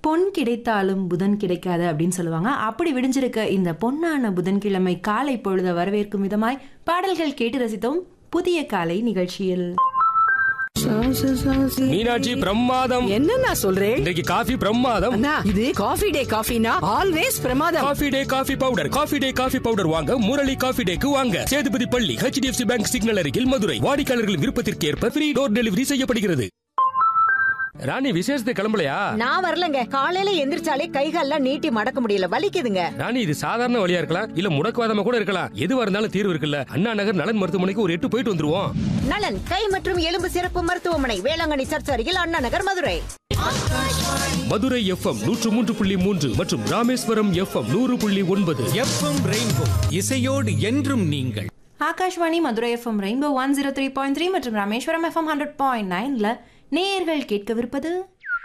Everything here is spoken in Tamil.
பொன் கிடைத்தாலும் புதன் கிடைக்காது அப்படின்னு சொல்லுவாங்க அப்படி விடிஞ்சிருக்க இந்த பொன்னான புதன்கிழமை காலை பொழுத வரவேற்கும் விதமாய் பாடல்கள் கேட்டு ரசித்தோம் புதிய காலை நிகழ்ச்சியில் மீனாட்சி பிரமாதம் என்ன நான் சொல்றேன் இன்றைக்கு காஃபி பிரமாதம் அண்ணா இது காஃபி டே காஃபினா ஆல்வேஸ் பிரமாதம் coffee day coffee powder coffee day coffee powder வாங்க முரளி காஃபி டேக்கு வாங்க சேதுபதி பள்ளி ஹெச்டிஎஃப்சி பேங்க் சிக்னல் அருகில் மதுரை வாடிக்கையாளர்கள் விருப்பத்திற்கு ஏற்ப ஃப்ரீ டோர் டெலிவரி செய்யப்படுகிறது ராணி விசேஷத்துக்கு கிளம்பலையா நான் வரலங்க காலையில எந்திரிச்சாலே கைகால்லாம் நீட்டி மடக்க முடியல வலிக்குதுங்க ராணி இது சாதாரண வழியா இருக்கலாம் இல்ல முடக்குவாதமா கூட இருக்கலாம் எதுவா இருந்தாலும் தீர்வு இருக்குல்ல அண்ணா நகர் நலன் மருத்துவமனைக்கு ஒரு எட்டு போயிட்டு வந்துருவோம் நலன் கை மற்றும் எலும்பு சிறப்பு மருத்துவமனை வேளாங்கண்ணி சர்ச் அருகில் அண்ணா நகர் மதுரை மதுரை எஃப்எம் நூற்று மூன்று புள்ளி மூன்று மற்றும் ராமேஸ்வரம் எஃப்எம் நூறு புள்ளி ஒன்பது எஃப்எம் ரெயின்போ இசையோடு என்றும் நீங்கள் Akashvani Madurai FM rainbow one zero three point three மற்றும் ராமேஸ்வரம் எஃப்எம் ஹண்ட்ரட் பாயிண்ட் நைன்ல நேயர்கள் கேட்கவிருப்பது